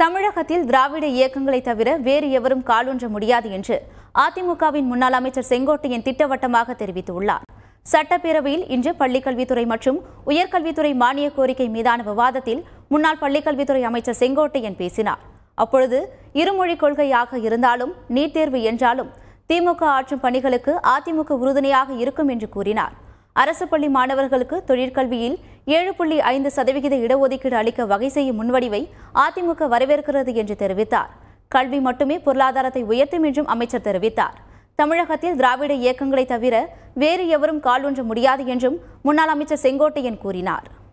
தமிழகத்தில் திராவிட இயக்கங்களை தவிர வேறு எவரும் காலூன்ற முடியாது என்று அதிமுகவின் முன்னாள் அமைச்சர் செங்கோட்டையன் திட்டவட்டமாக தெரிவித்துள்ளார் சட்டப்பேரவையில் இன்று பள்ளிக்கல்வித்துறை மற்றும் உயர்கல்வித்துறை மானிய கோரிக்கை மீதான விவாதத்தில் முன்னாள் பள்ளிக்கல்வித்துறை அமைச்சர் செங்கோட்டையன் பேசினார் அப்பொழுது இருமொழிக் கொள்கையாக இருந்தாலும் நீட் தேர்வு என்றாலும் திமுக ஆற்றும் பணிகளுக்கு அதிமுக உறுதுணையாக இருக்கும் என்று கூறினார் அரசு பள்ளி மாணவர்களுக்கு தொழிற்கல்வியில் ஏழு புள்ளி ஐந்து சதவிகித இடஒதுக்கீடு அளிக்க வகை செய்யும் முன்வடிவை அதிமுக வரவேற்கிறது என்று தெரிவித்தார் கல்வி மட்டுமே பொருளாதாரத்தை உயர்த்தும் என்றும் அமைச்சர் தெரிவித்தார் தமிழகத்தில் திராவிட இயக்கங்களை தவிர வேறு எவரும் காலூன்ற முடியாது என்றும் முன்னாள் அமைச்சர் செங்கோட்டையன் கூறினார்